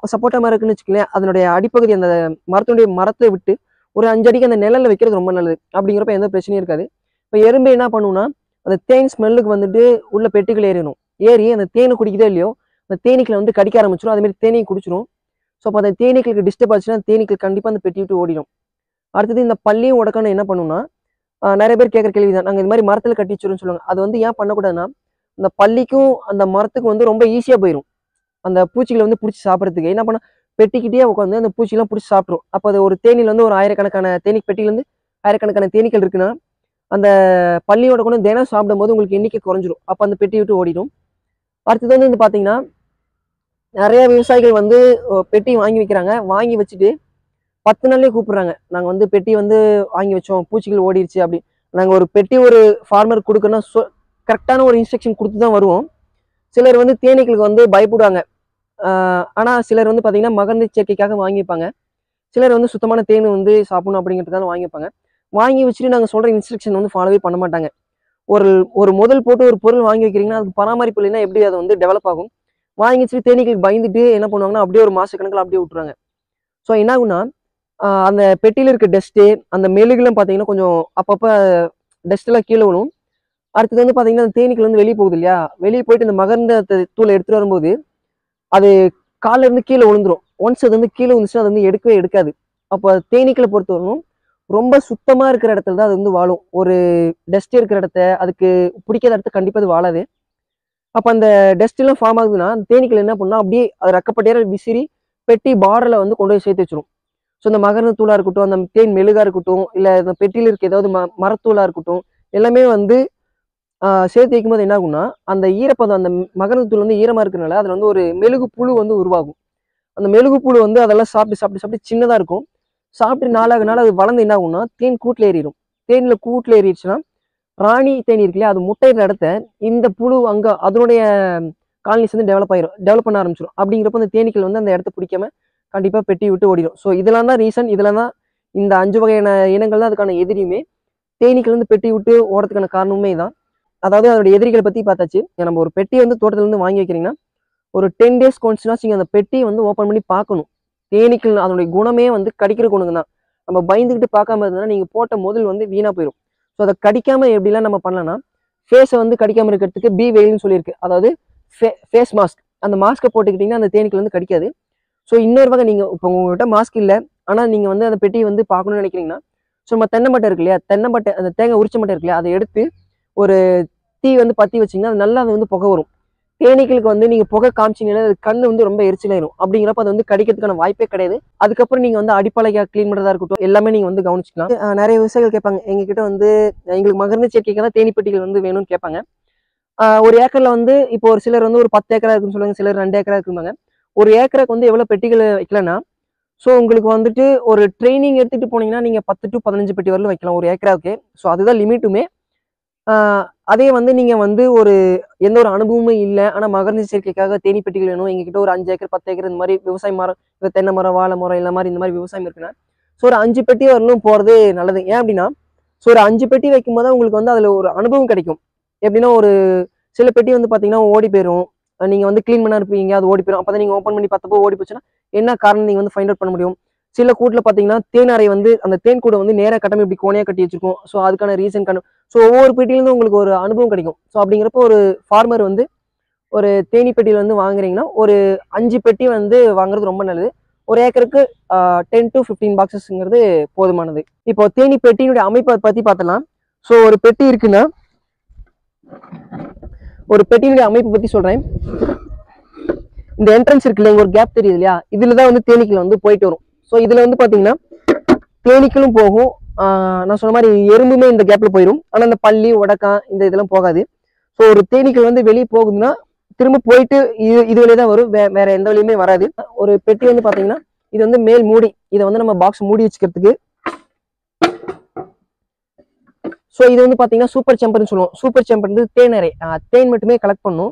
சப்போட்டா மரம் இருக்குன்னு வச்சுக்கலேன் அதனுடைய அடிப்பகுதி அந்த மரத்தினுடைய மரத்தை விட்டு ஒரு அஞ்சு அடிக்கு அந்த நிழல்ல வைக்கிறது ரொம்ப நல்லது அப்படிங்கிறப்ப எந்த பிரச்சனையும் இருக்காது இப்போ எறும்பு என்ன பண்ணுன்னா அந்த தேன் ஸ்மெல்லுக்கு வந்துட்டு உள்ள பெட்டிகள் ஏறிடும் ஏறி அந்த தேனை குடிக்குதோ இல்லையோ அந்த தேனீக்களை வந்து கடிக்க ஆரம்பிச்சிடும் அதே மாதிரி தேனையும் குடிச்சிடும் ஸோ அப்போ அந்த தேனீக்களுக்கு டிஸ்டர்ப் ஆச்சுன்னா தேனீக்கள் கண்டிப்பாக அந்த பெட்டி விட்டு ஓடிடும் அடுத்தது இந்த பள்ளியும் உடக்கணும் என்ன பண்ணுன்னா ஆஹ் நிறைய பேர் கேட்குற கேள்வி தான் நாங்கள் இந்த மாதிரி மரத்தில் கட்டி வச்சிருன்னு சொல்லுவாங்க அது வந்து ஏன் பண்ணக்கூடாதுன்னா அந்த பள்ளிக்கும் அந்த மரத்துக்கும் வந்து ரொம்ப ஈஸியாக போயிடும் அந்த பூச்சிகளை வந்து பிடிச்சி சாப்பிட்றதுக்கு என்ன பண்ணா பெட்டிக்கிட்டே உட்காந்து அந்த பூச்சிலாம் பிடிச்சி சாப்பிட்ரும் அப்போ அது ஒரு தேனியில் வந்து ஒரு ஆயிரக்கணக்கான தேனி பெட்டியிலேருந்து ஆயிரக்கணக்கான தேனீக்கள் இருக்குன்னா அந்த பள்ளியோட கூட தினம் சாப்பிடும்போது உங்களுக்கு எண்ணிக்கை குறைஞ்சிரும் அப்போ அந்த பெட்டி விட்டு ஓடிடும் அடுத்தது வந்து வந்து பார்த்தீங்கன்னா நிறைய விவசாயிகள் வந்து அஹ், பெட்டி வாங்கி வைக்கிறாங்க வாங்கி வச்சுட்டு பத்து நாள்லயே கூப்பிடுறாங்க நாங்கள் வந்து பெட்டி வந்து வாங்கி வச்சோம் பூச்சிகள் ஓடிடுச்சு அப்படி நாங்கள் ஒரு பெட்டி ஒரு ஃபார்மர் கொடுக்கணும் சொ கரெக்டான ஒரு இன்ஸ்ட்ரக்ஷன் கொடுத்து தான் வருவோம் சிலர் வந்து தேனீக்களுக்கு வந்து பயப்படுவாங்க ஆஹ் ஆனா சிலர் வந்து பாத்தீங்கன்னா மகரந்த சேர்க்கைக்காக வாங்கிப்பாங்க சிலர் வந்து சுத்தமான தேன் வந்து சாப்பிடணும் அப்படிங்கிறதுக்காக வாங்கிப்பாங்க வாங்கி வச்சுட்டு நாங்கள் சொல்ற இன்ஸ்ட்ரக்ஷன் வந்து ஃபாலோவே பண்ண மாட்டாங்க ஒரு ஒரு முதல் போட்டு ஒரு பொருள் வாங்கி வைக்கிறீங்கன்னா அதுக்கு பராமரிப்பு இல்லைன்னா எப்படி அது வந்து டெவலப் ஆகும் வாங்கி வச்சுட்டு தேனீக்களுக்கு பயந்துட்டு என்ன பண்ணுவாங்கன்னா அப்படியே ஒரு மாச கணக்கில் அப்படியே விட்டுறாங்க ஸோ என்ன ஆகும்னா ஆஹ் அந்த பெட்டியில் இருக்க டஸ்ட்டு அந்த மெழுகுலாம் பார்த்தீங்கன்னா கொஞ்சம் அப்பப்போ டஸ்ட் எல்லாம் கீழே விழும் அடுத்தது வந்து பார்த்தீங்கன்னா அந்த தேனீக்கள் வந்து வெளியே போகுது இல்லையா வெளியே போயிட்டு இந்த மகர்ந்த த- தூளை எடுத்துட்டு வரும்போது அது கால்ல இருந்து கீழே விழுந்துரும் ஒன்ஸ் அது வந்து கீழே விழுந்துச்சுன்னா அது வந்து எடுக்கவே எடுக்காது அப்போ தேனீக்களை பொறுத்தவரைக்கும் ரொம்ப சுத்தமா இருக்கிற இடத்துல தான் அது வந்து வாழும் ஒரு டஸ்ட் இருக்கிற இடத்த அதுக்கு பிடிக்காத இடத்த கண்டிப்பா அது வாழாது அப்போ அந்த டஸ்ட் எல்லாம் ஃபார்ம் ஆகுதுன்னா அந்த தேனீக்கள் என்ன பண்ணா அப்படியே அது ரக்கப்பட்டியார விசிறி பெட்டி பார்டர்ல வந்து கொண்டு போய் சேர்த்து வச்சிரும் ஸோ இந்த மகரந்த தூளா இருக்கட்டும் அந்த தேன் மெழுகா இருக்கட்டும் இல்லை இந்த பெட்டியில் இருக்க ஏதாவது ம மரத்தூளா இருக்கட்டும் எல்லாமே வந்து ஆஹ் சேர்த்து வைக்கும்போது என்ன ஆகும்னா அந்த ஈரப்பதம் அந்த மகரந்த தூள் வந்து ஈரமா இருக்கிறனால அதுல வந்து ஒரு மெழுகு புழு வந்து உருவாகும் அந்த மெழுகு புழு வந்து அதெல்லாம் சாப்பிட்டு சாப்பிட்டு சாப்பிட்டு சின்னதா இருக்கும் சாப்பிட்டு நாளாக நாள் அது வளர்ந்து என்ன ஆகும்னா தேன் கூட்டில் ஏறிடும் தேன்ல கூட்டில் ஏறிடுச்சுன்னா ராணி தேனி இருக்கு இல்லையா அது முட்டையிற இடத்த இந்த புழு அங்க அதனுடைய காலனிஸ் வந்து டெவலப் ஆயிரும் டெவலப் பண்ண ஆரம்பிச்சிடும் அப்படிங்கிறப்ப அந்த தேனீக்கள் வந்து அந்த இடத்த பிடிக்காம கண்டிப்பா பெட்டி விட்டு ஓடிடும் ஸோ இதெல்லாம் தான் ரீசன் இதெல்லாம் தான் இந்த அஞ்சு வகையான இனங்கள் தான் அதுக்கான எதிரியுமே தேனீக்கள் வந்து பெட்டி விட்டு ஓடுறதுக்கான காரணமே தான் அதாவது அதோட எதிரிகளை பத்தி பார்த்தாச்சு நம்ம ஒரு பெட்டி வந்து தோட்டத்துல இருந்து வாங்கி வைக்கிறீங்கன்னா ஒரு டென் டேஸ் கொண்டுச்சுனா நீங்க அந்த பெட்டியை வந்து ஓப்பன் பண்ணி பார்க்கணும் தேனீக்கள் அதனுடைய குணமே வந்து கடிக்கிற குணம் தான் நம்ம பயந்துக்கிட்டு பார்க்காம இருந்தோம்னா நீங்க போட்ட முதல் வந்து வீணா போயிடும் ஸோ அதை கடிக்காம எப்படிலாம் நம்ம பண்ணலாம்னா ஃபேஸை வந்து கடிக்காம இருக்கிறதுக்கு பி வெயில்னு சொல்லியிருக்கு அதாவது ஃபேஸ் மாஸ்க் அந்த மாஸ்க்கை போட்டுக்கிட்டீங்கன்னா அந்த தேனீக்கள் வந்து கடிக்காது ஸோ இன்னொரு வகை நீங்க இப்போ உங்ககிட்ட மாஸ்க் இல்லை ஆனா நீங்க வந்து அந்த பெட்டியை வந்து பார்க்கணும்னு நினைக்கிறீங்கன்னா ஸோ நம்ம தென்னை மட்டை இருக்கு இல்லையா தென்னை மட்டை அந்த தேங்காய் உரிச்ச மட்டை இருக்கு இல்லையா அதை எடுத்து ஒரு தீ வந்து பத்தி வச்சீங்கன்னா அது நல்லா அது வந்து புகை வரும் தேனீக்களுக்கு வந்து நீங்க புகை காமிச்சீங்கன்னா அது கண்ணு வந்து ரொம்ப எரிச்சலாயிரும் அப்படிங்கிறப்ப அது வந்து கடிக்கிறதுக்கான வாய்ப்பே கிடையாது அதுக்கப்புறம் நீங்க வந்து அடிப்பலையா க்ளீன் பண்றதா இருக்கட்டும் எல்லாமே நீங்க வந்து கவனிச்சுக்கலாம் அஹ் நிறைய விவசாயிகள் கேட்பாங்க எங்க கிட்ட வந்து எங்களுக்கு மகரந்த சேர்க்கைக்கு தான் தேனி பெட்டிகள் வந்து வேணும்னு கேட்பாங்க ஆஹ் ஒரு ஏக்கர்ல வந்து இப்போ ஒரு சிலர் வந்து ஒரு பத்து ஏக்கரா இருக்குன்னு சொல்லுவாங்க சிலர் ரெண்டு ஏக்கரா இருக்கும்பாங்க ஒரு ஏக்கருக்கு வந்து எவ்வளவு பெட்டிகள் வைக்கலன்னா ஸோ உங்களுக்கு வந்துட்டு ஒரு ட்ரைனிங் எடுத்துட்டு போனீங்கன்னா நீங்க பத்து டு பதினஞ்சு பெட்டி வரலும் வைக்கலாம் ஒரு ஏக்கராவுக்கு ஸோ அதுதான் லிமிட்டுமே ஆஹ் அதே வந்து நீங்க வந்து ஒரு எந்த ஒரு அனுபவமும் இல்லை ஆனா மகரந்த சேர்க்கைக்காக தேனி பெட்டிகள் வேணும் எங்ககிட்ட ஒரு அஞ்சு ஏக்கர் பத்து ஏக்கர் இந்த மாதிரி விவசாய மரம் இந்த தென்னை மரம் வாழை மரம் இந்த மாதிரி இந்த மாதிரி விவசாயம் இருக்குன்னா ஸோ ஒரு அஞ்சு பெட்டி வரலும் போறது நல்லது ஏன் அப்படின்னா ஸோ ஒரு அஞ்சு பெட்டி வைக்கும் போது உங்களுக்கு வந்து அதுல ஒரு அனுபவம் கிடைக்கும் எப்படின்னா ஒரு சில பெட்டி வந்து பாத்தீங்கன்னா ஓடி போயிடும் நீங்க வந்து க்ளீன் பண்ணா இருப்பீங்க அது ஓடி போயிடும் அப்பதான் நீங்க ஓப்பன் பண்ணி பார்த்தப்போ ஓடி போச்சுன்னா என்ன காரணம் நீங்க வந்து ஃபைண்ட் அவுட் பண்ண முடியும் சில கூட்டுல பாத்தீங்கன்னா தேன் அறை வந்து அந்த தேன் கூடை வந்து நேரா கட்டமே இப்படி கோணையா கட்டி வச்சிருக்கும் ஸோ அதுக்கான ரீசன் கண்டு ஸோ ஒவ்வொரு பெட்டியிலேருந்து உங்களுக்கு ஒரு அனுபவம் கிடைக்கும் ஸோ அப்படிங்கிறப்போ ஒரு ஃபார்மர் வந்து ஒரு தேனி பெட்டியில் வந்து வாங்குறீங்கன்னா ஒரு அஞ்சு பெட்டி வந்து வாங்குறது ரொம்ப நல்லது ஒரு ஏக்கருக்கு டென் டு ஃபிஃப்டீன் பாக்ஸஸ்ங்கிறது போதுமானது இப்போ தேனி பெட்டியினுடைய அமைப்பை பத்தி பார்த்தலாம் ஸோ ஒரு பெட்டி இருக்குன்னா ஒரு பெட்டியினுடைய அமைப்பை பத்தி சொல்றேன் இந்த என்ட்ரன்ஸ் இருக்கு இல்லையா இங்க ஒரு கேப் தெரியுது இல்லையா இதுல தான் வந்து தேனீக்கள் வந்து போயிட்டு வரும் ஸோ இதுல வந்து பாத்தீங்கன்னா தேனீக்களும் போகும் ஆஹ் நான் சொன்ன மாதிரி எறும்புமே இந்த கேப்ல போயிடும் ஆனா இந்த பள்ளி உடக்கான் இந்த இதெல்லாம் போகாது ஸோ ஒரு தேனீக்கள் வந்து வெளியே போகுதுன்னா திரும்ப போயிட்டு இது இது வழியே தான் வரும் வே- வேற எந்த வழியுமே வராது ஒரு பெட்டி வந்து பாத்தீங்கன்னா இது வந்து மேல் மூடி இதை வந்து நம்ம பாக்ஸ் மூடி வச்சுக்கிறதுக்கு ஸோ இது வந்து பாத்தீங்கன்னா சூப்பர் செம்பர்னு சொல்லுவோம் சூப்பர் செம்பர் வந்து தேனறை ஆஹ் தேன் மட்டுமே கலெக்ட் பண்ணும்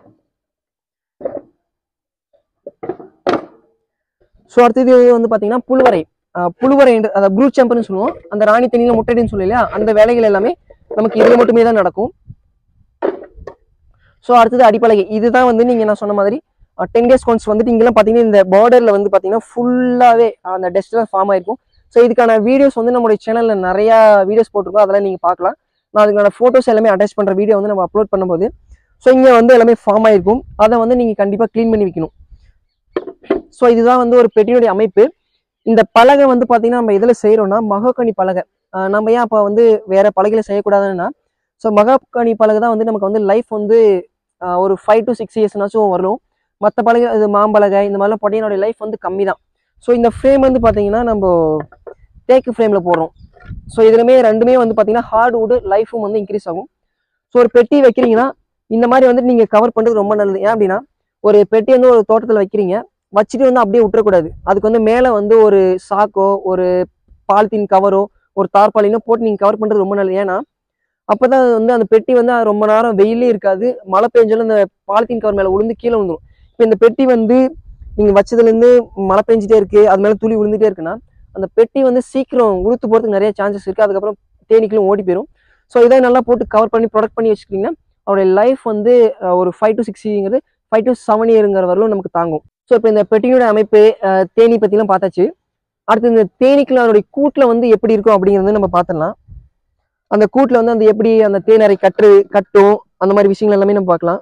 ஸோ அடுத்தது வந்து பாத்தீங்கன்னா புழுவரை ஆஹ் புழுவரை என்று அதாவது ப்ளூ செம்பர்னு சொல்லுவோம் அந்த ராணி தண்ணியில முட்டைன்னு சொல்லி இல்லையா அந்த வேலைகள் எல்லாமே நமக்கு இதுல மட்டுமே தான் நடக்கும் ஸோ அடுத்தது அடிப்பலகை இதுதான் வந்து நீங்க நான் சொன்ன மாதிரி டென் டேஸ் ஒன்ஸ் வந்துட்டு இங்கெல்லாம் பார்த்தீங்கன்னா இந்த பார்டரில் வந்து பார்த்தீங்கன்னா ஃபுல்லாகவே அந்த டஸ்ட்லாம் ஃபார்ம் ஆயிருக்கும் ஸோ இதுக்கான வீடியோஸ் வந்து நம்மளுடைய சேனலில் நிறையா வீடியோஸ் போட்டிருக்கோம் அதெல்லாம் நீங்கள் பார்க்கலாம் நான் அதுக்கான ஃபோட்டோஸ் எல்லாமே அட்டாச் பண்ணுற வீடியோ வந்து நம்ம அப்லோட் பண்ணும்போது ஸோ இங்கே வந்து எல்லாமே ஃபார்ம் ஆயிருக்கும் அதை வந்து நீங்கள் கண்டிப்பாக க்ளீன் பண்ணி வைக்கணும் ஸோ இதுதான் வந்து ஒரு பெட்டியுடைய அமைப்பு இந்த பலகை வந்து பார்த்தீங்கன்னா நம்ம இதில் செய்கிறோம்னா மகக்கனி பலகை ஆஹ் நம்ம ஏன் அப்போ வந்து வேற பலகையில் செய்யக்கூடாதுன்னா ஸோ மகாக்கனி பலகை தான் வந்து நமக்கு வந்து லைஃப் வந்து ஆஹ் ஒரு ஃபைவ் டு சிக்ஸ் இயர்ஸ்னாச்சும் வரும் மற்ற பலகை இது மாம்பலகை இந்த மாதிரிலாம் போட்டிங்கனோட லைஃப் வந்து கம்மி தான் ஸோ இந்த ஃப்ரேம் வந்து பார்த்தீங்கன்னா நம்ம தேக்கு ஃப்ரேமில் போடுறோம் ஸோ இதுலமே ரெண்டுமே வந்து பார்த்தீங்கன்னா ஹார்ட்வுட் லைஃபும் வந்து இன்க்ரீஸ் ஆகும் ஸோ ஒரு பெட்டி வைக்கிறீங்கன்னா இந்த மாதிரி வந்துட்டு நீங்கள் கவர் பண்ணுறது ரொம்ப நல்லது ஏன் அப்படின்னா ஒரு பெட்டி வந்து ஒரு தோட்டத்தில் வைக்கிறீங்க வச்சுட்டு வந்து அப்படியே விட்டுறக்கூடாது அதுக்கு வந்து மேலே வந்து ஒரு சாக்கோ ஒரு பாலித்தீன் கவரோ ஒரு தார்பாலினோ போட்டு நீங்கள் கவர் பண்ணுறது ரொம்ப நல்லது ஏன்னா அப்போ தான் வந்து அந்த பெட்டி வந்து ரொம்ப நேரம் வெயிலே இருக்காது மழை பெஞ்சாலும் அந்த பாலித்தீன் கவர் மேலே விழுந்து கீழே விழுந்துரும் இப்போ இந்த பெட்டி வந்து நீங்கள் வச்சதுலேருந்து மழை பெஞ்சிட்டே இருக்கு அது மேலே துளி விழுந்துட்டே இருக்குன்னா அந்த பெட்டி வந்து சீக்கிரம் உளுத்து போகிறதுக்கு நிறைய சான்சஸ் இருக்குது அதுக்கப்புறம் தேனீக்களும் ஓடி போயிடும் ஸோ இதை நல்லா போட்டு கவர் பண்ணி ப்ரொடக்ட் பண்ணி வச்சுக்கிட்டிங்கன்னா அவருடைய லைஃப் வந்து அஹ், ஒரு ஃபைவ் டு சிக்ஸ் இயர்ங்கிறது ஃபைவ் டு செவன் இயருங்கிற வரலும் நமக்கு தாங்கும் ஸோ இப்போ இந்த பெட்டியோட அமைப்பு அஹ், தேனி பற்றிலாம் பார்த்தாச்சு அடுத்து இந்த தேனீக்கள் அதனுடைய கூட்டில் வந்து எப்படி இருக்கும் அப்படிங்கிறது நம்ம பார்த்துடலாம் அந்த கூட்டில் வந்து அந்த எப்படி அந்த தேனரை கட்டு கட்டும் அந்த மாதிரி விஷயங்கள் எல்லாமே நம்ம பார்க்கலாம்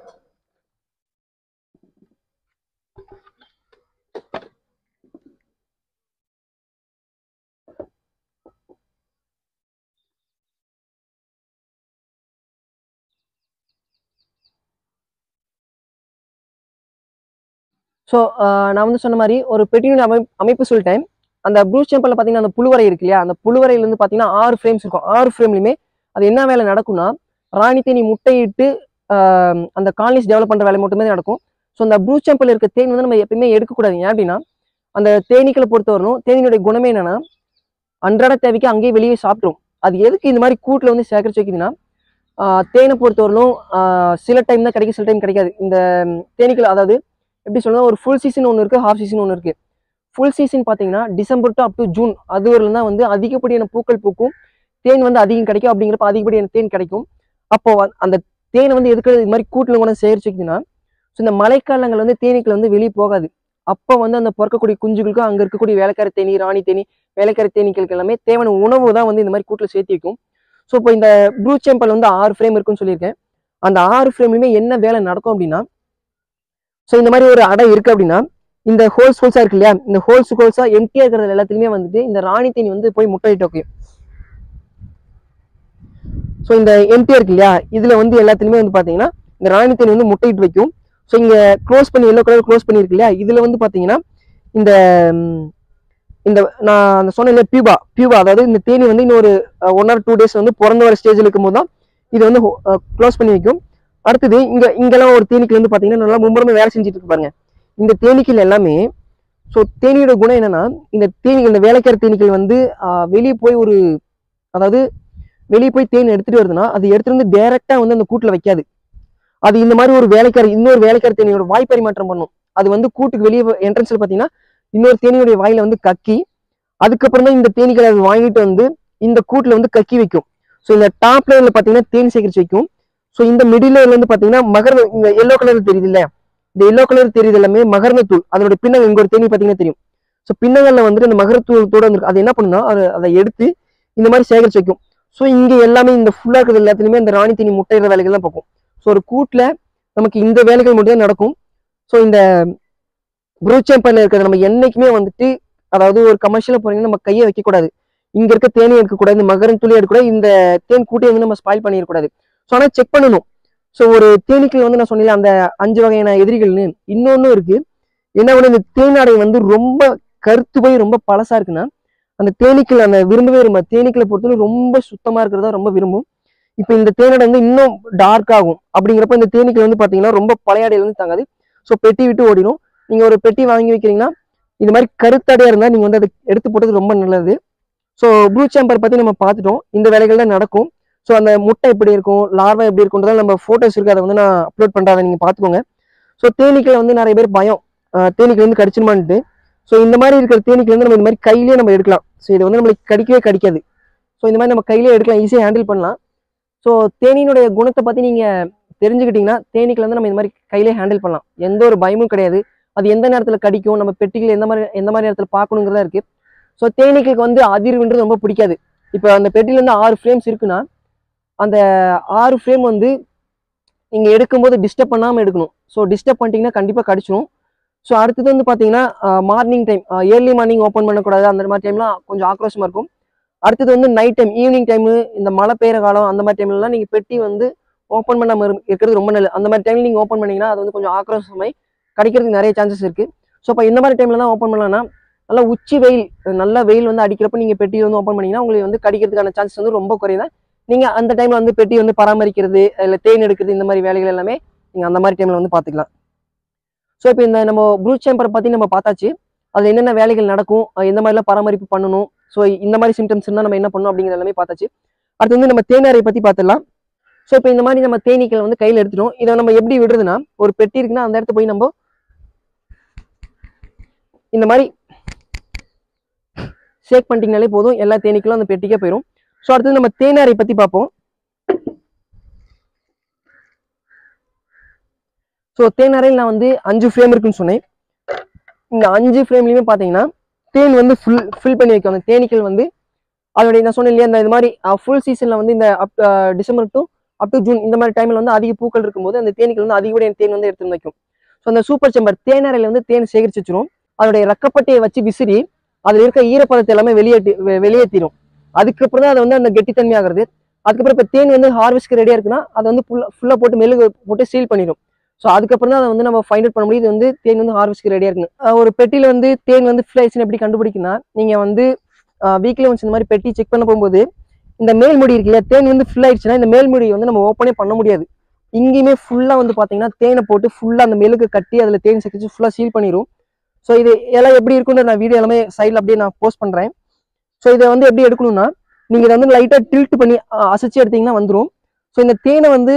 ஸோ நான் வந்து சொன்ன மாதிரி ஒரு பெட்டியோட அமை அமைப்பு சொல்லிட்டேன் அந்த ப்ரூஸ் டெம்பிளில் பார்த்தீங்கன்னா அந்த புழுவரை இருக்கு இல்லையா அந்த புழுவரையிலேருந்து பார்த்தீங்கன்னா ஆறு ஃப்ரேம்ஸ் இருக்கும் ஆறு ஃப்ரேம்லையுமே அது என்ன வேலை நடக்கும்னா ராணி தேனி முட்டையிட்டு ஆஹ், அந்த காலனிஸ் டெவலப் பண்ணுற வேலை மட்டுமே நடக்கும் ஸோ அந்த ப்ரூஸ் டெம்பிள் இருக்க தேன் வந்து நம்ம எப்பயுமே எடுக்கக்கூடாது ஏன் அப்படின்னா அந்த தேனீக்களை பொறுத்தவரைக்கும் தேனியினுடைய குணமே என்னன்னா அன்றாட தேவைக்கு அங்கேயே வெளியே சாப்பிட்ரும் அது எதுக்கு இந்த மாதிரி கூட்டில் வந்து சேகரிச்சு வைக்குதுன்னா ஆஹ், தேனை பொறுத்தவரையிலும் ஆஹ், சில டைம் தான் கிடைக்கும் சில டைம் கிடைக்காது இந்த ம், தேனீக்கள் அதாவது எப்படி சொல்லணும் ஒரு ஃபுல் சீசன் ஒன்று இருக்குது ஹாஃப் சீசன் ஒன்று இருக்குது ஃபுல் சீசன் பார்த்தீங்கன்னா December to up to June அது வரலாம் தான் வந்து அதிகப்படியான பூக்கள் பூக்கும் தேன் வந்து அதிகம் கிடைக்கும் அப்படிங்கிறப்ப அதிகப்படியான தேன் கிடைக்கும் அப்போ வ- அந்த தேனை வந்து எதுக்கு இது மாதிரி கூட்டில் கூட சேகரிச்சு வைக்குதுன்னா ஸோ இந்த மழைக்காலங்கள் வந்து தேனீக்கள் வந்து வெளியே போகாது அப்போ வந்து அந்த பிறக்கக்கூடிய குஞ்சுகளுக்கும் அங்கே இருக்கக்கூடிய வேலைக்கார தேனி ராணி தேனி வேலைக்கார தேனீக்களுக்கு எல்லாமே தேவையான உணவு தான் வந்து இந்த மாதிரி கூட்டில் சேர்த்து வைக்கும் ஸோ இப்போ இந்த ப்ளூ சேம்பல் வந்து ஆறு ஃப்ரேம் இருக்குன்னு சொல்லியிருக்கேன் அந்த ஆறு ஃப்ரேம்லையுமே என்ன வேலை நடக்கும் அப்படின்னா ஸோ இந்த மாதிரி ஒரு அடை இருக்கு அப்படின்னா இந்த ஹோல்ஸ் ஹோல்ஸா இருக்கு இல்லையா இந்த ஹோல்ஸ் ஹோல்ஸா எம்டியா இருக்கிறது எல்லாத்துலயுமே வந்துட்டு இந்த ராணி தேனி வந்து போய் முட்டையிட்டு வைக்கும் ஸோ இந்த எம்டியா இருக்கு இல்லையா இதுல வந்து எல்லாத்துலயுமே வந்து பாத்தீங்கன்னா இந்த ராணி தேனி வந்து முட்டையிட்டு வைக்கும் ஸோ இங்க க்ளோஸ் பண்ணி எல்லோ கலர் க்ளோஸ் பண்ணிருக்கு இல்லையா இதுல வந்து பாத்தீங்கன்னா இந்த ம், இந்த நான் அந்த சொன்ன இல்லையா பியூபா பியூபா அதாவது இந்த தேனி வந்து இன்னொரு ஒன் ஆர் டூ டேஸ் வந்து பிறந்த வர ஸ்டேஜில் இருக்கும்போது தான் இது வந்து க்ளோஸ் பண்ணி வைக்கும் அடுத்தது இங்க இங்கெல்லாம் ஒரு தேனீக்கள் வந்து பாத்தீங்கன்னா நல்லா மும்முரமே வேலை செஞ்சுட்டு இருக்கு பாருங்க இந்த தேனீக்கள் எல்லாமே ஸோ தேனியோட குணம் என்னன்னா இந்த தேனி இந்த வேலைக்கார தேனீக்கள் வந்து வெளியே போய் ஒரு அதாவது வெளியே போய் தேன் எடுத்துட்டு வருதுன்னா அது எடுத்துட்டு வந்து டைரக்டா வந்து அந்த கூட்டுல வைக்காது அது இந்த மாதிரி ஒரு வேலைக்கார இன்னொரு வேலைக்கார தேனியோட வாய் பரிமாற்றம் பண்ணும் அது வந்து கூட்டுக்கு வெளியே என்ட்ரன்ஸ்ல பாத்தீங்கன்னா இன்னொரு தேனியோட வாயில வந்து கக்கி அதுக்கப்புறம் தான் இந்த தேனீக்களை அது வாங்கிட்டு வந்து இந்த கூட்டுல வந்து கக்கி வைக்கும் ஸோ இந்த டாப் லேயர்ல பாத்தீங்கன்னா தேன் சேகரிச்சு வைக்கும் ஸோ இந்த மிடில் லேயர்ல இருந்து பாத்தீங்கன்னா மகர இந்த எல்லோ கலர் தெரியுது இல்ல இந்த எல்லோ கலர் தெரியுது எல்லாமே மகர்ந்த தூள் அதோட பின்னங்கள் இங்க ஒரு தேனி பாத்தீங்கன்னா தெரியும் ஸோ பின்னங்கள்ல வந்துட்டு இந்த மகரத்தூளத்தோட வந்து அது என்ன பண்ணுன்னா அது அதை எடுத்து இந்த மாதிரி சேகரிச்சு வைக்கும் ஸோ இங்க எல்லாமே இந்த ஃபுல்லா இருக்கிறது எல்லாத்துலயுமே இந்த ராணி தேனி முட்டையிற வேலைகள் தான் பார்க்கும் ஸோ ஒரு கூட்டுல நமக்கு இந்த வேலைகள் மட்டும் தான் நடக்கும் ஸோ இந்த குரூச்சேம்பர்ல இருக்கிறது நம்ம என்னைக்குமே வந்துட்டு அதாவது ஒரு கமர்ஷியலா போறீங்கன்னா நம்ம கையை வைக்கக்கூடாது இங்க இருக்க தேனி எடுக்கக்கூடாது இந்த மகரம் துளி எடுக்கக்கூடாது இந்த தேன் கூட்டையை வந்து நம்ம ஸ்பாயில் பண்ணிடக்கூடாது ஸோ ஆனால் செக் பண்ணணும் ஸோ ஒரு தேனீக்கள் வந்து நான் சொன்னேன் அந்த அஞ்சு வகையான எதிரிகள்னு இன்னொன்னும் இருக்கு என்ன கூட இந்த தேனாடை வந்து ரொம்ப கருத்து போய் ரொம்ப பழசா இருக்குன்னா அந்த தேனீக்கள் அந்த விரும்பவே விரும்ப தேனீக்களை பொறுத்தவரை ரொம்ப சுத்தமா இருக்கிறதா ரொம்ப விரும்பும் இப்போ இந்த தேனடை வந்து இன்னும் டார்க் ஆகும் அப்படிங்கிறப்ப இந்த தேனீக்கள் வந்து பாத்தீங்கன்னா ரொம்ப பழைய அடையில இருந்து தாங்காது ஸோ பெட்டி விட்டு ஓடிடும் நீங்க ஒரு பெட்டி வாங்கி வைக்கிறீங்கன்னா இந்த மாதிரி கருத்தடையா இருந்தா நீங்க வந்து அதை எடுத்து போட்டது ரொம்ப நல்லது ஸோ ப்ளூ சாம்பர் பத்தி நம்ம பார்த்துட்டோம் இந்த வேலைகள் தான் நடக்கும் ஸோ அந்த முட்டை எப்படி இருக்கும் லார்வா எப்படி இருக்குன்றதால நம்ம ஃபோட்டோஸ் இருக்கு அதை வந்து நான் அப்லோட் பண்றேன் அதை நீங்க பார்த்துக்கோங்க ஸோ தேனீக்கள் வந்து நிறைய பேர் பயம் ஆஹ் தேனீக்கள் வந்து கடிச்சிருமான்ட்டு ஸோ இந்த மாதிரி இருக்கிற தேனீக்கள் வந்து நம்ம இந்த மாதிரி கையிலேயே நம்ம எடுக்கலாம் ஸோ இது வந்து நம்மளுக்கு கடிக்கவே கடிக்காது ஸோ இந்த மாதிரி நம்ம கையிலேயே எடுக்கலாம் ஈஸியாக ஹேண்டில் பண்ணலாம் ஸோ தேனியினுடைய குணத்தை பத்தி நீங்க தெரிஞ்சுக்கிட்டிங்கன்னா தேனீக்கள் வந்து நம்ம இந்த மாதிரி கையிலே ஹேண்டில் பண்ணலாம் எந்த ஒரு பயமும் கிடையாது அது எந்த நேரத்தில் கடிக்கும் நம்ம பெட்டிகள் எந்த மாதிரி எந்த மாதிரி நேரத்தில் பார்க்கணுங்கிறதா இருக்கு ஸோ தேனீக்களுக்கு வந்து அதிர்வுன்றது ரொம்ப பிடிக்காது இப்போ அந்த பெட்டில இருந்து ஆறு ஃப்ரேம்ஸ் இருக்குன்னா அந்த ஆறு ஃப்ரேம் வந்து நீங்கள் எடுக்கும்போது டிஸ்டர்ப் பண்ணாமல் எடுக்கணும் ஸோ டிஸ்டர்ப் பண்ணிட்டீங்கன்னா கண்டிப்பாக கடிச்சிடும் ஸோ அடுத்தது வந்து பார்த்தீங்கன்னா morning time early morning open பண்ணக்கூடாது அந்த மாதிரி டைம்லாம் கொஞ்சம் ஆக்ரோஷமாக இருக்கும் அடுத்தது வந்து நைட் டைம் ஈவினிங் டைமு இந்த மழை பெய்யுற காலம் அந்த மாதிரி டைம்லலாம் நீங்கள் பெட்டி வந்து ஓப்பன் பண்ணாமல் இரு- இருக்கிறது ரொம்ப நல்லது அந்த மாதிரி டைம்ல நீங்கள் ஓப்பன் பண்ணீங்கன்னா அது வந்து கொஞ்சம் ஆக்ரோஷமாய் கிடைக்கிறதுக்கு நிறைய சான்சஸ் இருக்குது ஸோ இப்போ இந்த மாதிரி டைமில் தான் ஓப்பன் பண்ணலாம்னா நல்லா உச்சி வெயில் நல்ல வெயில் வந்து அடிக்கிறப்ப நீங்கள் பெட்டி வந்து ஓப்பன் பண்ணீங்கன்னா உங்களுக்கு வந்து கடிக்கிறதுக்கான சான்சஸ் வந்து ரொம்ப குறையுதான் நீங்கள் அந்த டைமில் வந்து பெட்டி வந்து பராமரிக்கிறது இல்லை தேன் எடுக்கிறது இந்த மாதிரி வேலைகள் எல்லாமே நீங்கள் அந்த மாதிரி டைமில் வந்து பார்த்துக்கலாம் ஸோ இப்போ இந்த நம்ம ப்ரூச் சேம்பரை பற்றி நம்ம பார்த்தாச்சு அதில் என்னென்ன வேலைகள் நடக்கும் அஹ் எந்த மாதிரிலாம் பராமரிப்பு பண்ணணும் ஸோ இந்த மாதிரி சிம்டம்ஸ் இருந்தால் நம்ம என்ன பண்ணணும் அப்படிங்கிற எல்லாமே பார்த்தாச்சு அடுத்து வந்து நம்ம தேனாரை பற்றி பார்த்துடலாம் ஸோ இப்போ இந்த மாதிரி நம்ம தேனீக்கள் வந்து கையில் எடுத்துட்டோம் இதை நம்ம எப்படி விடுறதுன்னா ஒரு பெட்டி இருக்குன்னா அந்த இடத்த போய் நம்ம இந்த மாதிரி ஷேக் பண்ணிட்டீங்கனாலே போதும் எல்லா தேனீக்களும் அந்த பெட்டிக்கே போயிடும் ஸோ அடுத்தது நம்ம தேனாரை பற்றி பார்ப்போம் ஸோ தேனறையில் நான் வந்து அஞ்சு ஃப்ரேம் இருக்குன்னு சொன்னேன் இந்த அஞ்சு ஃப்ரேம்லையுமே பார்த்தீங்கன்னா தேன் வந்து ஃபுல் ஃபில் பண்ணி வைக்கும் அந்த தேனீக்கள் வந்து அதோடைய நான் சொன்னேன் இல்லையா இந்த இது மாதிரி ஃபுல் சீசனில் வந்து இந்த up December to up to June இந்த மாதிரி டைமில் வந்து அதிக பூக்கள் இருக்கும்போது அந்த தேனீக்கள் வந்து அதிகப்படியான தேன் வந்து எடுத்து வைக்கும் ஸோ அந்த சூப்பர் செம்பர் தேனறையில் வந்து தேன் சேகரிச்சு வச்சிரும் அதோடைய ரக்கப்பட்டையை வச்சு விசிறி அதில் இருக்க ஈரப்பதத்தை எல்லாமே வெளியேற்றி வெ- வெளியேற்றிடும் அதுக்கப்புறம் தான் அது வந்து அந்த கெட்டித்தன்மை ஆகுறது அதுக்கப்புறம் இப்போ தேன் வந்து ஹார்வெஸ்ட்க்கு ரெடியாக இருக்குன்னா அதை வந்து ஃபுல்லாக ஃபுல்லாக போட்டு மெழுகு போட்டு சீல் பண்ணிடும் ஸோ அதுக்கப்புறம் தான் அதை வந்து நம்ம ஃபைண்ட் அவுட் பண்ண முடியும் இது வந்து தேன் வந்து ஹார்வெஸ்ட்க்கு ரெடியாக இருக்குன்னு அஹ் ஒரு பெட்டியில் வந்து தேன் வந்து ஃபில் ஆயிடுச்சுன்னு எப்படி கண்டுபிடிக்குன்னா நீங்கள் வந்து வீக்லி ஒன்ஸ் இந்த மாதிரி பெட்டி செக் பண்ண போகும்போது இந்த மேல்முடி இருக்கு இல்லையா தேன் வந்து ஃபில் ஆயிடுச்சுன்னா இந்த மேல்முடி வந்து நம்ம ஓப்பனே பண்ண முடியாது இங்கேயுமே ஃபுல்லாக வந்து பார்த்தீங்கன்னா தேனை போட்டு ஃபுல்லாக அந்த மெழுகு கட்டி அதில் தேன் சேர்த்து ஃபுல்லாக சீல் பண்ணிடும் ஸோ இது எல்லாம் எப்படி இருக்குன்னு நான் வீடியோ எல்லாமே சைடில் அப்படியே நான் போஸ்ட் பண்ணுறேன் ஸோ இதை வந்து எப்படி எடுக்கணும்னா நீங்கள் இதை வந்து லைட்டாக டில்ட் பண்ணி அஹ், அசைச்சு எடுத்தீங்கன்னா வந்துடும் ஸோ இந்த தேனை வந்து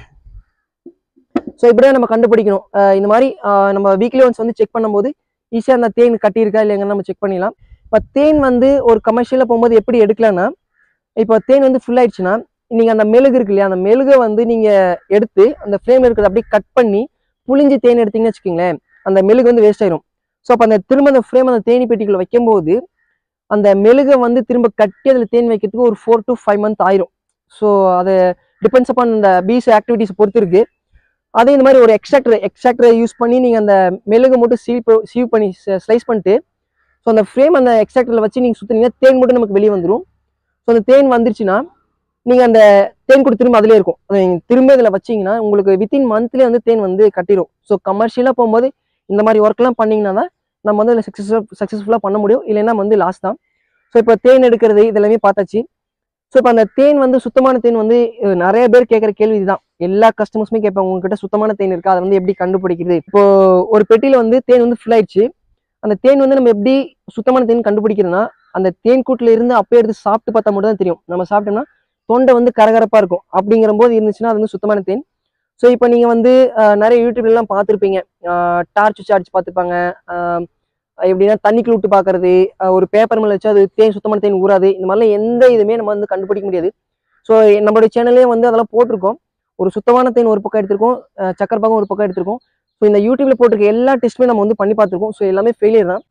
ஸோ இப்படியே நம்ம கண்டுபிடிக்கணும் அஹ், இந்த மாதிரி அஹ், நம்ம வீக்லி ஒன்ஸ் வந்து செக் பண்ணும்போது ஈஸியாக அந்த தேன் கட்டியிருக்கா இல்லையாங்கன்னு நம்ம செக் பண்ணிடலாம் இப்போ தேன் வந்து ஒரு கமர்ஷியலில் போகும்போது எப்படி எடுக்கலாம்னா இப்போ தேன் வந்து ஃபுல் ஆயிடுச்சுன்னா நீங்கள் அந்த மெழுகு இருக்கு இல்லையா அந்த மெழுகை வந்து நீங்கள் எடுத்து அந்த ஃப்ரேம் இருக்கிறத அப்படியே கட் பண்ணி புளிஞ்சு தேன் எடுத்தீங்கன்னு வச்சுக்கோங்களேன் அந்த மெழுகு வந்து வேஸ்ட் ஆயிரும் ஸோ அப்போ அந்த திரும்ப அந்த ஃப்ரேம் அந்த தேனி பெட்டிக்குள்ள வைக்கும்போது அந்த மெழுகை வந்து திரும்ப கட்டி அதில் தேன் வைக்கிறதுக்கு ஒரு ஃபோர் டு ஃபைவ் மந்த் ஆயிரும் ஸோ அது டிபெண்ட்ஸ் அப்பான் அந்த பீஸ் ஆக்டிவிட்டிஸ் பொறுத்து இருக்கு அதே இந்த மாதிரி ஒரு எக்ஸ்ட்ராக்டர் எக்ஸ்ட்ராக்டரை யூஸ் பண்ணி நீங்கள் அந்த மெழுகை மட்டும் சீவ் சீவ் பண்ணி ஸ்லைஸ் பண்ணிட்டு ஸோ அந்த ஃப்ரேம் அந்த எக்ஸ்ட்ராக்டரில் வச்சு நீங்கள் சுற்றுனீங்கன்னா தேன் மட்டும் நமக்கு வெளியே வந்துடும் ஸோ அந்த தேன் வந்துருச்சுன்னா நீங்கள் அந்த தேன் கூட திரும்ப அதிலே இருக்கும் அதை நீங்க திரும்ப இதில் வச்சீங்கன்னா உங்களுக்கு வித்தின் மந்த்லேயே வந்து தேன் வந்து கட்டிடும் ஸோ கமர்ஷியலாக போகும்போது இந்த மாதிரி ஒர்க்லாம் பண்ணிங்கன்னா தான் நம்ம வந்து அதில் சக்ஸஸ் சக்ஸஸ்ஃபுல்லாக பண்ண முடியும் இல்லைன்னா வந்து லாஸ் தான் ஸோ இப்போ தேன் எடுக்கிறது இதெல்லாமே பார்த்தாச்சு ஸோ இப்போ அந்த தேன் வந்து சுத்தமான தேன் வந்து அஹ், நிறைய பேர் கேட்குற கேள்வி இதுதான் எல்லா கஸ்டமர்ஸுமே கேட்பாங்க உங்ககிட்ட சுத்தமான தேன் இருக்கா அதை வந்து எப்படி கண்டுபிடிக்கிறது இப்போ ஒரு பெட்டியில் வந்து தேன் வந்து ஃபுல் ஆயிடுச்சு அந்த தேன் வந்து நம்ம எப்படி சுத்தமான தேன் கண்டுபிடிக்கிறதுனா அந்த தேன் கூட்டில் இருந்து அப்பயே எடுத்து சாப்பிட்டு பார்த்தா மட்டும் தான் தெரியும் நம்ம சாப்பிட்டோம்னா தொண்டை வந்து கரகரப்பாக இருக்கும் அப்படிங்கிற போது இருந்துச்சுன்னா அது வந்து சுத்தமான தேன் ஸோ இப்போ நீங்கள் வந்து அஹ், நிறைய யூடியூப்லாம் பார்த்துருப்பீங்க டார்ச் சார்ஜ் பார்த்துருப்பாங்க அஹ், எப்படின்னா தண்ணிக்குள்ள விட்டு பார்க்கறது அஹ், ஒரு பேப்பர் மேலே வச்சு அது தேன் சுத்தமான தேன் ஊறாது இந்த மாதிரிலாம் எந்த இதுவுமே நம்ம வந்து கண்டுபிடிக்க முடியாது ஸோ நம்மளுடைய சேனல்லே வந்து அதெல்லாம் போட்டிருக்கோம் ஒரு சுத்தமான தேன் ஒரு பக்கம் எடுத்திருக்கோம் அஹ், சக்கரை பாகம் ஒரு பக்கம் எடுத்திருக்கோம் ஸோ இந்த யூடியூப்ல போட்டிருக்க எல்லா டெஸ்ட்டுமே நம்ம வந்து பண்ணி பார்த்துருக்கோம் ஸோ எல்லாமே ஃபெயிலியர் தான்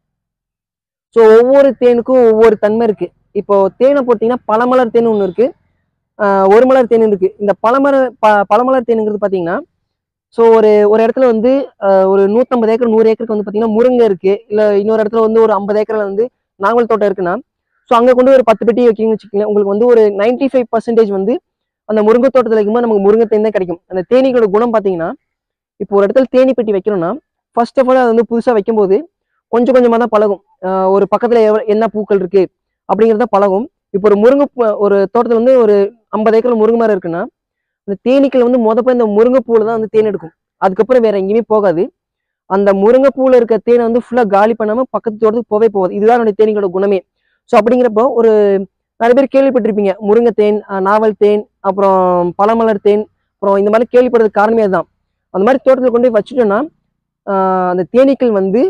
ஸோ ஒவ்வொரு தேனுக்கும் ஒவ்வொரு தன்மை இருக்கு இப்போ தேனை போட்டிங்கன்னா பழமலர் தேன் ஒன்று இருக்கு ஆஹ் ஒரு மலர் தேன் இருக்கு இந்த பழமலர் ப பழமலர் தேனுங்கிறது பார்த்தீங்கன்னா ஸோ ஒரு ஒரு இடத்துல வந்து ஆஹ் ஒரு நூற்றம்பது ஏக்கர் நூறு ஏக்கருக்கு வந்து பார்த்தீங்கன்னா முருங்கை இருக்கு இல்லை இன்னொரு இடத்துல வந்து ஒரு ஐம்பது ஏக்கர்ல வந்து நாவல் தோட்டம் இருக்குன்னா ஸோ அங்கே கொண்டு ஒரு பத்து பெட்டி வைக்கிங்கன்னு வச்சுக்கோங்களேன் உங்களுக்கு வந்து ஒரு நைன்டி ஃபைவ் பர்சன்டேஜ் வந்து அந்த முருங்கை தோட்டத்தில் வைக்கும்போது நமக்கு முருங்கை தேன் தான் கிடைக்கும் அந்த தேனீகளோட குணம் பார்த்தீங்கன்னா இப்போ ஒரு இடத்துல தேனி பெட்டி வைக்கணும்னா ஃபர்ஸ்ட் ஆஃப் ஆல் அது வந்து புதுசாக வைக்கும்போது கொஞ்சம் கொஞ்சமாக தான் பழகும் ஆஹ் ஒரு பக்கத்தில் என்ன பூக்கள் இருக்கு அப்படிங்கிறத பழகும் இப்போ ஒரு முருங்கை பூ- ஒரு தோட்டத்தில் வந்து ஒரு ஐம்பது ஏக்கர் முருங்கை மரம் இருக்குன்னா அந்த தேனீக்கள் வந்து மொதப்ப இந்த முருங்கைப்பூவில் தான் வந்து தேன் எடுக்கும் அதுக்கப்புறம் வேற எங்கேயுமே போகாது அந்த முருங்கைப்பூவில் இருக்க தேனை வந்து ஃபுல்லாக காலி பண்ணாமல் பக்கத்து தோட்டத்துக்கு போவே போகாது இதுதான் என்னுடைய தேனீகளோட குணமே ஸோ அப்படிங்கிறப்போ ஒரு நிறைய பேர் கேள்விப்பட்டிருப்பீங்க முருங்கை தேன் ஆஹ் நாவல் தேன் அப்புறம் பழமலர் தேன் அப்புறம் இந்த மாதிரி கேள்விப்படுறதுக்கு காரணமே அதுதான் அந்த மாதிரி தோட்டத்தில் கொண்டு போய் வச்சுட்டோம்னா ஆஹ் அந்த தேனீக்கள் வந்து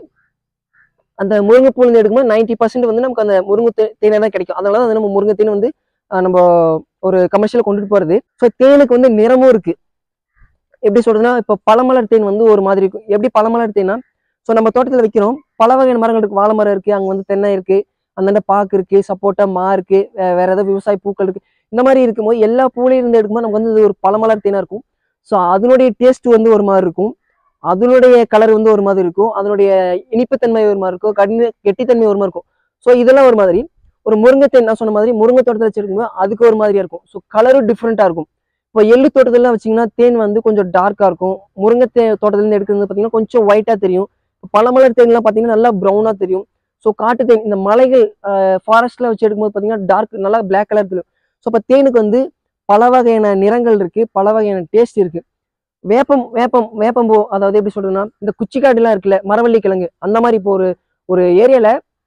அந்த முருங்கைப்பூலேருந்து எடுக்கும்போது நைன்டி பர்சன்ட் வந்து நமக்கு அந்த முருங்கை தே தேனை தான் கிடைக்கும் அதனால தான் வந்து நம்ம முருங்கை தேன் வந்து ஆஹ் நம்ம ஒரு கமர்ஷியல் கொண்டுட்டு போறது ஸோ தேனுக்கு வந்து நிறமும் இருக்கு எப்படி சொல்றதுன்னா இப்போ பழமலர் தேன் வந்து ஒரு மாதிரி இருக்கும் எப்படி பழமலர் தேனா ஸோ நம்ம தோட்டத்தில் வைக்கிறோம் பல வகையான மரங்கள் இருக்கு வாழை மரம் இருக்கு அங்கே வந்து தென்னை இருக்கு அந்தாண்ட பாக்கு இருக்கு சப்போட்டா மா இருக்கு வே- வேற ஏதாவது விவசாய பூக்கள் இருக்கு இந்த மாதிரி இருக்கும்போது எல்லா பூலையும் இருந்து எடுக்கும்போது நமக்கு வந்து இது ஒரு பழமலர் தேனா இருக்கும் ஸோ அதனுடைய டேஸ்ட் வந்து ஒரு மாதிரி இருக்கும் அதனுடைய கலர் வந்து ஒரு மாதிரி இருக்கும் அதனுடைய இனிப்புத்தன்மை ஒரு மாதிரி இருக்கும் கடின கெட்டித்தன்மை ஒரு மாதிரி இருக்கும் ஸோ இதெல்லாம் ஒரு மாதிரி ஒரு முருங்கைத்தேன் நான் சொன்ன மாதிரி முருங்கை தோட்டத்தில் வச்சிருக்கும்போது அதுக்கு ஒரு மாதிரியா இருக்கும் ஸோ கலரும் டிஃப்ரெண்ட்டாக இருக்கும் இப்போ எள்ளு தோட்டத்துலாம் வச்சிங்கன்னா தேன் வந்து கொஞ்சம் டார்க்காக இருக்கும் முருங்கை தே தோட்டத்துலேருந்து எடுக்கிறது பார்த்தீங்கன்னா கொஞ்சம் ஒயிட்டாக தெரியும் பழமலர் தேன்லாம் பார்த்தீங்கன்னா நல்லா ப்ரௌனாக தெரியும் ஸோ காட்டு தேன் இந்த மலைகள் ஃபாரஸ்ட்டில் வச்சு எடுக்கும்போது பார்த்தீங்கன்னா டார்க் நல்லா பிளாக் கலர் தெரியும் ஸோ இப்போ தேனுக்கு வந்து பல வகையான நிறங்கள் இருக்கு பல வகையான டேஸ்ட் இருக்கு வேப்பம் வேப்பம் வேப்பம்பூ அதாவது எப்படி சொல்றதுன்னா இந்த குச்சிக்காடுலாம் இருக்குல்ல மரவள்ளி கிழங்கு அந்த மாதிரி இப்போ ஒரு ஒரு ஏரியால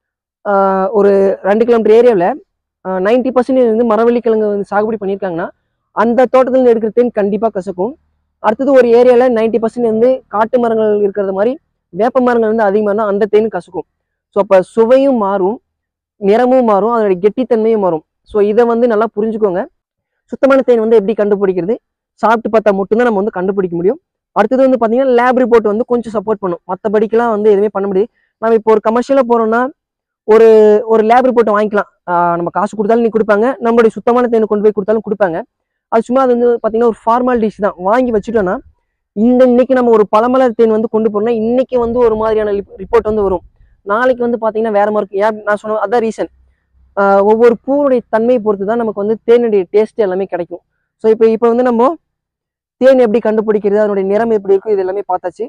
ஒரு ரெண்டு கிலோமீட்டர் ஏரியாவில் நைன்டி பர்சன்டேஜ் வந்து மரவள்ளி கிழங்கு வந்து சாகுபடி பண்ணியிருக்காங்கன்னா அந்த தோட்டத்துல இருந்து எடுக்கிற தேன் கண்டிப்பாக கசக்கும் அடுத்தது ஒரு ஏரியாவில் நைன்டி பர்சன்ட் வந்து காட்டு மரங்கள் இருக்கிறது மாதிரி வேப்ப மரங்கள் வந்து அதிகமாக இருந்தால் அந்த தேன் கசக்கும் ஸோ அப்போ சுவையும் மாறும் நிறமும் மாறும் அதோட கெட்டித்தன்மையும் மாறும் ஸோ இதை வந்து நல்லா புரிஞ்சுக்கோங்க சுத்தமான தேன் வந்து எப்படி கண்டுபிடிக்கிறது சாப்பிட்டு பார்த்தா மட்டும்தான் நம்ம வந்து கண்டுபிடிக்க முடியும் அடுத்தது வந்து பார்த்தீங்கன்னா லேப் ரிப்போர்ட் வந்து கொஞ்சம் சப்போர்ட் பண்ணும் மற்றபடிக்கெல்லாம் வந்து எதுவுமே பண்ண முடியாது நம்ம இப்போ ஒரு கமர்ஷியலாக போகிறோம்னா ஒரு ஒரு லேப் ரிப்போர்ட் வாங்கிக்கலாம் ஆஹ் நம்ம காசு கொடுத்தாலும் நீ கொடுப்பாங்க நம்மளுடைய சுத்தமான தேனை கொண்டு போய் கொடுத்தாலும் கொடுப்பாங்க அது சும்மா அது வந்து பார்த்தீங்கன்னா ஒரு ஃபார்மாலிட்டிஸ் தான் வாங்கி வச்சுட்டோம்னா இந்த இன்னைக்கு நம்ம ஒரு பழமலர் தேன் வந்து கொண்டு போறோம்னா இன்னைக்கு வந்து ஒரு மாதிரியான ரிப்போர்ட் வந்து வரும் நாளைக்கு வந்து பார்த்தீங்கன்னா வேற மாதிரி இருக்கும் ஏன் நான் சொன்ன அதான் ரீசன் ஒவ்வொரு பூவுடைய தன்மையை பொறுத்து தான் நமக்கு வந்து தேனுடைய டேஸ்ட் எல்லாமே கிடைக்கும் ஸோ இப்போ இப்போ வந்து நம்ம தேன் எப்படி கண்டுபிடிக்கிறது அதனுடைய நிறம் எப்படி இருக்கும் இது எல்லாமே பார்த்தாச்சு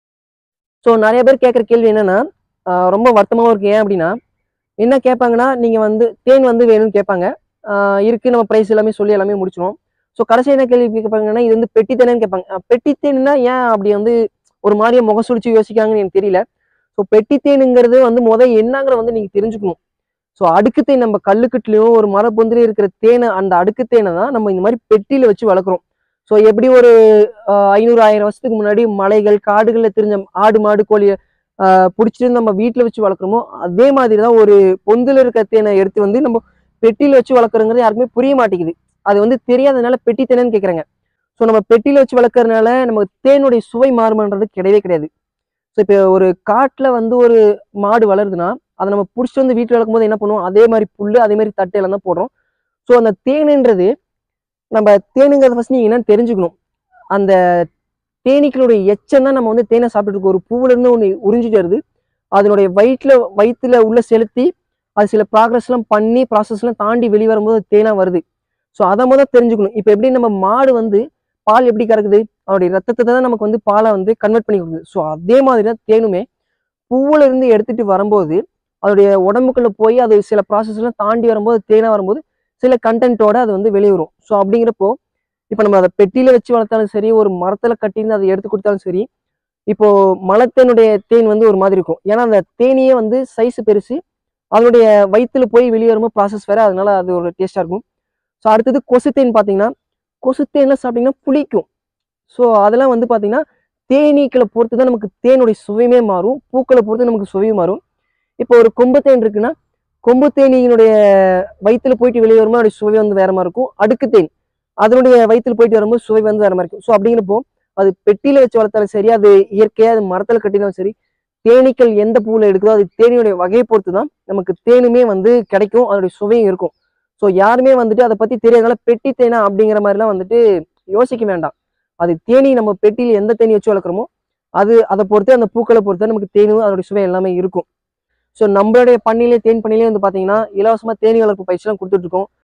ஸோ நிறைய பேர் கேட்குற கேள்வி என்னன்னா ஆஹ் ரொம்ப வருத்தமாகவும் இருக்கு ஏன் அப்படின்னா என்ன கேட்பாங்கன்னா நீங்கள் வந்து தேன் வந்து வேணும்னு கேட்பாங்க ஆஹ் இருக்கு நம்ம ப்ரைஸ் எல்லாமே சொல்லி எல்லாமே முடிச்சிடும் ஸோ கடைசி என்ன கேள்வி கேட்பாங்கன்னா இது வந்து பெட்டி தேனன்னு கேட்பாங்க அஹ் பெட்டி தேன்னா ஏன் அப்படி வந்து ஒரு மாதிரியே முகசுழிச்சு யோசிக்காங்கன்னு எனக்கு தெரியல ஸோ பெட்டி தேனுங்கிறது வந்து முத என்னங்கிற வந்து நீங்கள் தெரிஞ்சுக்கணும் ஸோ அடுக்கு தேன் நம்ம கல்லுக்கட்டுலையும் ஒரு மரப்பொந்திலையும் இருக்கிற தேனை அந்த அடுக்கு தேனை தான் நம்ம இந்த மாதிரி பெட்டியில் வச்சு வளர்க்குறோம் ஸோ எப்படி ஒரு ஆஹ் ஐநூறு ஆயிரம் வருஷத்துக்கு முன்னாடி மலைகள் காடுகளில் தெரிஞ்ச ஆடு மாடு கோழி பிடிச்சிட்டு நம்ம வீட்டில் வச்சு வளர்க்குறோமோ அதே மாதிரி தான் ஒரு பொந்தில் இருக்க தேனை எடுத்து வந்து நம்ம பெட்டியில் வச்சு வளர்க்குறோங்கிறது யாருக்குமே புரிய மாட்டேங்குது அது வந்து தெரியாதனால பெட்டி தேனன்னு கேட்குறாங்க ஸோ நம்ம பெட்டியில் வச்சு வளர்க்கறதுனால நமக்கு தேனுடைய சுவை மாறுமன்றது கிடையவே கிடையாது ஸோ இப்போ ஒரு காட்டில் வந்து ஒரு மாடு வளருதுன்னா அதை நம்ம பிடிச்சிட்டு வந்து வீட்டில் வளர்க்கும் போது என்ன பண்ணுவோம் அதே மாதிரி புல் அதே மாதிரி தட்டை எல்லாம் தான் போடுறோம் ஸோ அந்த தேனுன்றது நம்ம தேனுங்கிறத ஃபர்ஸ்ட் நீங்கள் என்னன்னு தெரிஞ்சுக்கணும் அந்த தேனீக்களுடைய எச்சம் தான் நம்ம வந்து தேனை சாப்பிட்டுட்டு இருக்கோம் ஒரு பூவுல இருந்து ஒன்று உறிஞ்சிட்டு வருது அதனுடைய வயிற்றுல வயிற்றுல உள்ள செலுத்தி அது சில ப்ராக்ரஸ்லாம் பண்ணி ப்ராசஸ்லாம் தாண்டி வெளியே வரும்போது அது தேனா வருது ஸோ அதை முதல் தெரிஞ்சுக்கணும் இப்போ எப்படி நம்ம மாடு வந்து பால் எப்படி கறக்குது அதோடைய ரத்தத்தை தான் நமக்கு வந்து பாலை வந்து கன்வெர்ட் பண்ணி கொடுக்குது ஸோ அதே மாதிரி தான் தேனுமே பூவுல இருந்து எடுத்துட்டு வரும்போது அதோடைய உடம்புக்குள்ள போய் அது சில ப்ராசஸ்லாம் தாண்டி வரும்போது தேனா வரும்போது சில கண்டென்ட்டோட அது வந்து வெளியே வரும் ஸோ அப்படிங்கிறப்போ இப்போ நம்ம அதை பெட்டியில வச்சு வளர்த்தாலும் சரி ஒரு மரத்துல கட்டியிருந்து அதை எடுத்து கொடுத்தாலும் சரி இப்போ மலத்தேனுடைய தேன் வந்து ஒரு மாதிரி இருக்கும் ஏன்னா அந்த தேனியே வந்து சைஸ் பெருசு அதனுடைய வயிற்றுல போய் வெளியே வரும்போது ப்ராசஸ் வேற அதனால அது ஒரு டேஸ்டா இருக்கும் ஸோ அடுத்தது கொசு தேன் பார்த்தீங்கன்னா கொசு தேன்லாம் சாப்பிட்டீங்கன்னா புளிக்கும் ஸோ அதெல்லாம் வந்து பார்த்தீங்கன்னா தேனீக்களை பொறுத்து தான் நமக்கு தேனுடைய சுவையுமே மாறும் பூக்களை பொறுத்து நமக்கு சுவையும் மாறும் இப்போ ஒரு கொம்பு தேன் இருக்குன்னா கொம்பு தேனியினுடைய வயிற்றுல போயிட்டு வெளியே வரும்போது அதோடைய சுவை வந்து வேற மாதிரி இருக்கும் அடுக்கு தேன் அதனுடைய வயிற்றுல போயிட்டு வரும்போது சுவை வந்து வேற மாதிரி இருக்கும் ஸோ அப்படிங்கிறப்போ அது பெட்டியில வச்சு வளர்த்தாலும் சரி அது இயற்கையா அது மரத்துல கட்டினாலும் சரி தேனீக்கள் எந்த பூவில் எடுக்குதோ அது தேனியுடைய வகையை பொறுத்து தான் நமக்கு தேனுமே வந்து கிடைக்கும் அதனுடைய சுவையும் இருக்கும் ஸோ யாருமே வந்துட்டு அதை பத்தி தெரியாதனால பெட்டி தேனா அப்படிங்கிற மாதிரிலாம் வந்துட்டு யோசிக்க வேண்டாம் அது தேனி நம்ம பெட்டியில் எந்த தேனி வச்சு வளர்க்குறோமோ அது அதை பொறுத்து அந்த பூக்களை பொறுத்து நமக்கு தேனும் அதோடைய சுவை எல்லாமே இருக்கும் ஸோ நம்மளுடைய பண்ணையிலே தேன் பண்ணையிலே வந்து பார்த்தீங்கன்னா இலவசமாக தேனி வளர்ப்பு பயிற்சிலாம் கொடுத்துட்டு இருக்கோம்